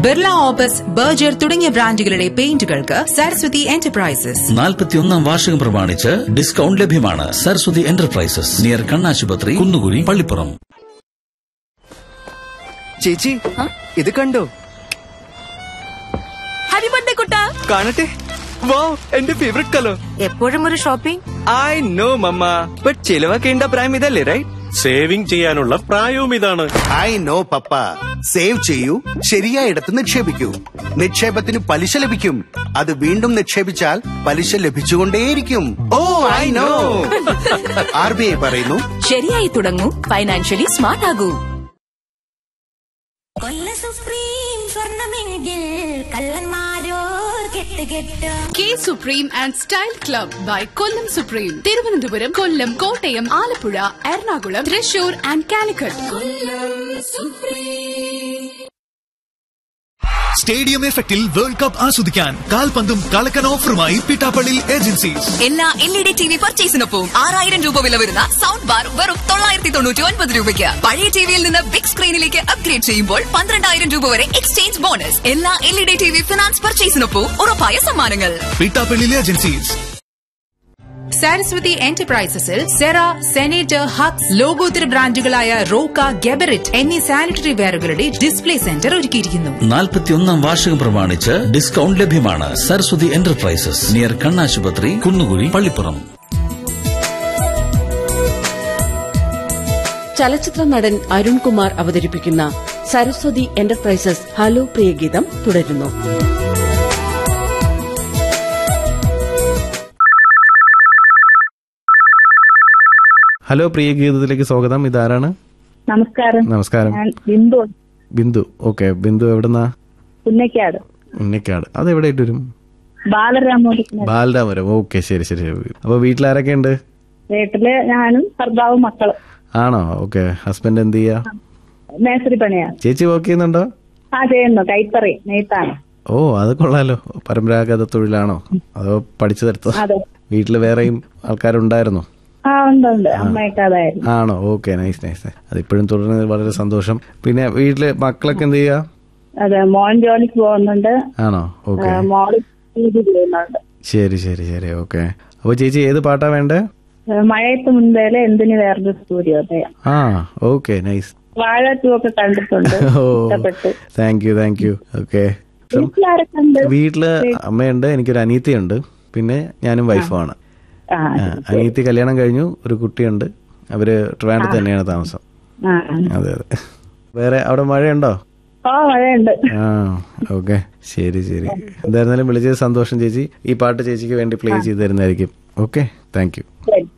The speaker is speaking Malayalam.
ബിർള ഓപ്പസ് ബർജർ തുടങ്ങിയ ബ്രാൻഡുകളുടെ പെയിന്റുകൾക്ക് സരസ്വതി എന്റർപ്രൈസസ് നാൽപ്പത്തിയൊന്നാം വാർഷികം പ്രമാണിച്ച് ഡിസ്കൗണ്ട് ലഭ്യമാണ് സരസ്വതി എന്റർപ്രൈസസ് നിയർ കണ്ണാശുപത്രി കുന്നുകുഴി പള്ളിപ്പുറം ചേച്ചി ഇത് കണ്ടോ ഹാപ്പി ബർത്ത്ഡേ കുട്ടാ കാണട്ടെ വാ എന്റെ ഫേവറേറ്റ് കളർ എപ്പോഴും ഒരു shopping I know mamma but ചിലവാക്കേണ്ട പ്രായം ഇതല്ലേ റൈറ്റ് സേവിംഗ് ചെയ്യാനുള്ള പ്രായവും ഇതാണ് ഐ നോ പപ്പ സേവ് ചെയ്യൂ ശരിയായിടത്ത് നിക്ഷേപിക്കൂ നിക്ഷേപത്തിന് പലിശ ലഭിക്കും അത് വീണ്ടും നിക്ഷേപിച്ചാൽ പലിശ ലഭിച്ചുകൊണ്ടേയിരിക്കും oh I know R B I പറയുന്നു ശരിയായി തുടങ്ങൂ ഫൈനാൻഷ്യലി സ്മാർട്ട് ആകൂ കൊല്ല സുപ്രീം സ്വർണമെങ്കിൽ കള്ളന്മാരോർ കെട്ട് കെട്ട് K supreme and style club by Kollam supreme Thiruvananthapuram Kollam Kottayam Alappuzha Ernakulam Thrissur and Calicut stadium എഫക്റ്റിൽ വേൾഡ് കപ്പ് ആസ്വദിക്കാൻ കാൽപന്തും കളക്കൻ ഓഫറുമായി പിട്ടാപ്പള്ളി ഏജൻസീസ് എല്ലാ L E D T V പർച്ചേസിനൊപ്പം ആറായിരം രൂപ വില വരുന്ന സൗണ്ട് ബാർ വെറും തൊള്ളായിരത്തി തൊണ്ണൂറ്റി ഒൻപത് രൂപയ്ക്ക് പഴയ ടിവിയിൽ നിന്ന് ബിഗ് സ്ക്രീനിലേക്ക് അപ്ഗ്രേഡ് ചെയ്യുമ്പോൾ പന്ത്രണ്ടായിരം രൂപ വരെ എക്സ്ചേഞ്ച് ബോണസ് എല്ലാ L E D T V finance പർച്ചേസിനൊപ്പം ഉറപ്പായ സമ്മാനങ്ങൾ പിട്ടാപ്പള്ളി ഏജൻസീസ് സരസ്വതി എന്റർപ്രൈസസിൽ സെറ സെനേറ്റർ ഹക്സ് ലോകോത്തര ബ്രാൻഡുകളായ റോക്ക ഗെബറിറ്റ് എന്നീ സാനിറ്ററി വെയറുകളുടെ ഡിസ്പ്ലേ സെന്റർ ഒരുക്കിയിരിക്കുന്നു നാൽപ്പത്തിയൊന്നാം വാർഷികം പ്രമാണിച്ച് ഡിസ്കൗണ്ട് ലഭ്യമാണ് സരസ്വതി എന്റർപ്രൈസസ് നിയർ കണ്ണാശുപത്രി കുന്നുകുഴി പള്ളിപ്പുറം ചലച്ചിത്ര നടൻ അരുൺകുമാർ അവതരിപ്പിക്കുന്ന സരസ്വതി എന്റർപ്രൈസസ് ഹലോ പ്രിയഗീതം തുടരുന്നു ഹലോ പ്രിയ ഗീതത്തിലേക്ക് സ്വാഗതം ഇതാരാണ് നമസ്കാരം നമസ്കാരം ഞാൻ ബിന്ദു ബിന്ദു ഓക്കെ ബിന്ദു എവിടുന്നാ പുന്നക്കാട് ഉണ്ണിക്കാട് അത് എവിടെയായിട്ട് വരും ബാലരാമോദിക്കുന്ന ബാലരാമപുരം ഓക്കെ ശരി ശരി ശരി അപ്പൊ വീട്ടിലാരൊക്കെ ഉണ്ട് വീട്ടില് ഞാനും ഭർത്താവും മക്കളും ആണോ ഓക്കെ ഹസ്ബൻഡ് എന്ത് ചെയ്യാ മേസരി പണിയാ ചേച്ചി വർക്ക് ചെയ്യുന്നുണ്ടോ ആ ചെയ്യുന്നു കൈത്തറി നെയ്ത്താണ് ഓ അത് കൊള്ളാലോ പരമ്പരാഗത തൊഴിലാണോ അതോ പഠിച്ചു തരത്തോ അതെ വീട്ടിൽ വേറെയും ആൾക്കാരുണ്ടായിരുന്നോ ആ ഉണ്ട് ഉണ്ട് അമ്മയൊക്കെ അതായിരുന്നു ആണോ ഓക്കെ നൈസ് നൈസ് അതിപ്പോഴും തുടരുന്നത് വളരെ സന്തോഷം പിന്നെ വീട്ടില് മക്കളൊക്കെ എന്ത് ചെയ്യാ അതെ മോൻ ജോലിക്ക് പോകുന്നുണ്ട് ആണോ ഓക്കെ ആ, മോള് പി.ജി ചെയ്യുന്നുണ്ട് ശരി ശരി ശരി ഓക്കെ അപ്പൊ ചേച്ചി ഏത് പാട്ടാ വേണ്ടേ ഏ, മഴയത്ത് മുൻപേലെ എന്തിന് വേറൊരു സൂര്യോദയം ആ ഓക്കെ നൈസ് വാഴ ടൂ ഒക്കെ കണ്ടിട്ടുണ്ട് ഓ ഇഷ്ടപ്പെട്ടു thank you thank you okay വീട്ടിലാരൊക്കെ ഉണ്ട് വീട്ടില് അമ്മയുണ്ട് എനിക്കൊരു അനീത്തിയുണ്ട് പിന്നെ ഞാനും വൈഫുമാണ് ആ ആ, അനീത്തി കല്യാണം കഴിഞ്ഞു ഒരു കുട്ടിയുണ്ട് അവര് ട്രിവാൻഡ്രത്ത് തന്നെയാണ് താമസം ആ അതെ അതെ വേറെ അവിടെ മഴയുണ്ടോ ഓ മഴയുണ്ട് ആ ഓക്കെ ശരി ശരി എന്തായിരുന്നാലും വിളിച്ചത് സന്തോഷം ചേച്ചി ഈ പാട്ട് ചേച്ചിക്ക് വേണ്ടി പ്ലേ ചെയ്ത് തരുന്നതായിരിക്കും ഓക്കെ താങ്ക് യു ശരി